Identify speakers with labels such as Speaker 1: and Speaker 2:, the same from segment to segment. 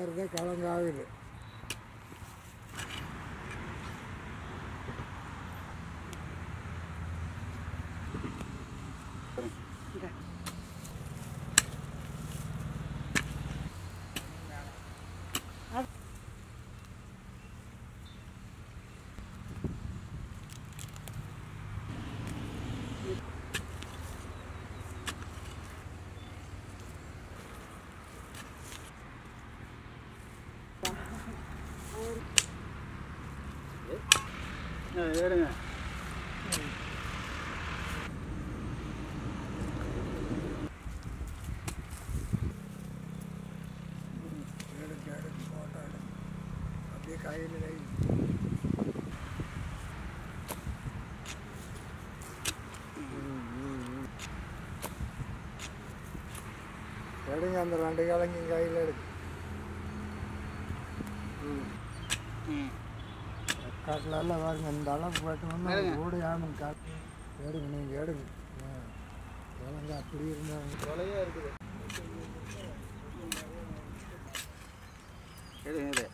Speaker 1: பாருங்க கிழங்காகுது
Speaker 2: ஏறுங்க
Speaker 1: எடுக்கு எடுக்கு போட்டோ எடுக்கு அப்படியே கையில் கை எடுங்க அந்த ரெண்டு கிழங்கையும் கையில் எடுக்கு காட்டில் பாருங்க இந்த அளவுக்கு போட்டோம்னா
Speaker 2: எடுங்க.
Speaker 1: ஓடி ஆகணும் காட்டு எடுங்க நீங்கள் எடுங்க ஆ. கிழங்கு அப்படி இருந்தாங்க
Speaker 2: தொலையா இருக்குது எடுங்க எடு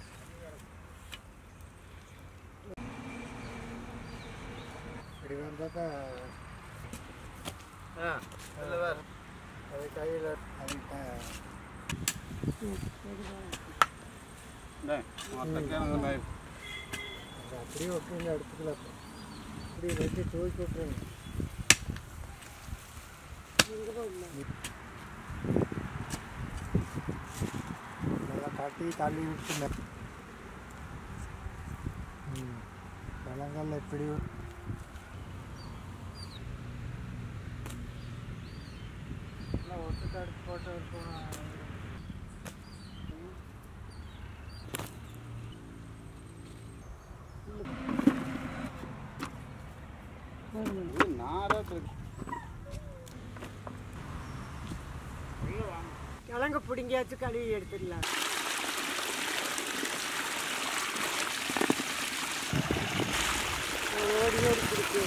Speaker 1: இப்படி வந்தால் தான்
Speaker 2: ஆ இல்லை வேறு
Speaker 1: அது கையில் அதுக்கு
Speaker 2: தக்கான
Speaker 1: அது அப்படியே விட்டுருங்க எடுத்துக்கல இப்போ அப்படியே வச்சு தூக்கி விட்டுருங்க நல்லா கட்டி தள்ளி விட்டுங்க ம் பழங்கள்ல இப்படி விட்டு- எல்லாம் ஒட்டுக்கு அடுத்து போட்டு இருக்கணும்
Speaker 2: நாராக இருக்கு
Speaker 3: கிழங்கு பிடுங்கியாச்சு கழுவி எடுத்துடலாம் ஓடி ஓடி பிடிக்கும்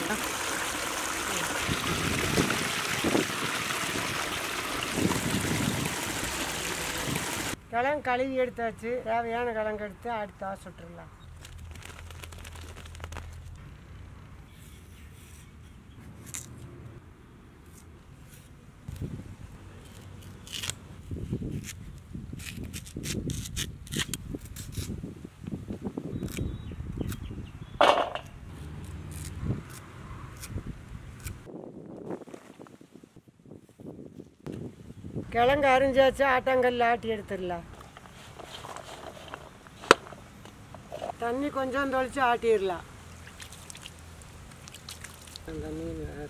Speaker 3: கிழங்கு கழுவி எடுத்தாச்சு தேவையான கிழங்கு எடுத்து அடுத்து ஆசை சுட்டுடலாம் கிழங்கு அரிஞ்சாச்சு ஆட்டாங்கல்ல ஆட்டி எடுத்துடலாம் தண்ணி கொஞ்சம் தொளிச்சு ஆட்டிடலாம் அந்த மீன் வேற.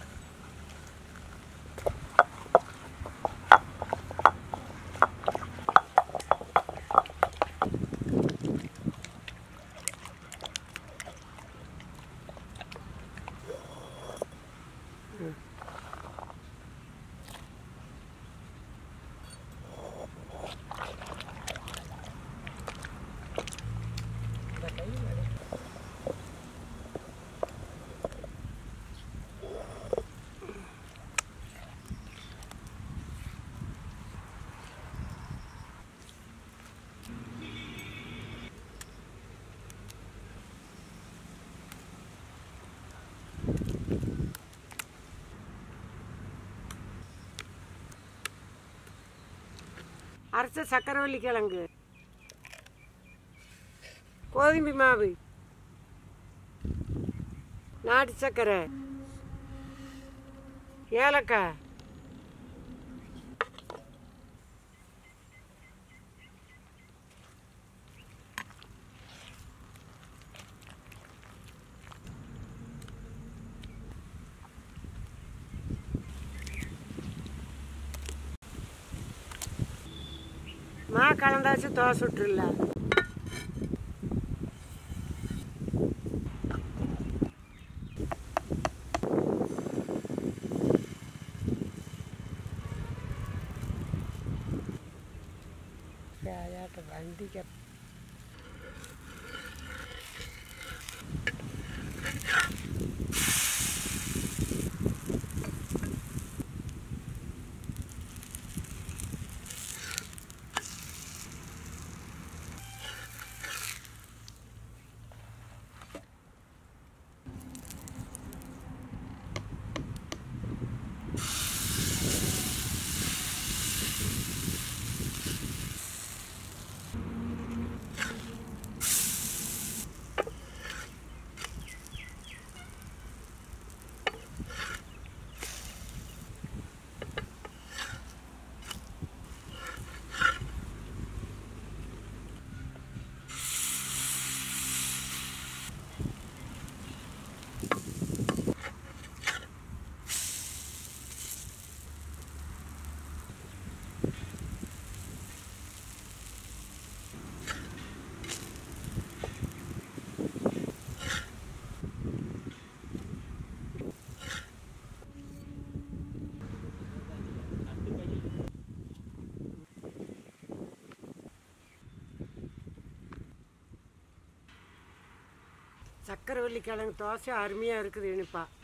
Speaker 3: அரைச்ச சக்கரவள்ளி கிழங்கு கோதுமை மாவு நாட்டு சக்கரை ஏலக்காய் மா கலந்தாச்சு தோசை சுட்டுடலாம் வண்டிக்கு சக்கரவள்ளி கிழங்கு தோசை அருமையாக இருக்குது இனிப்பா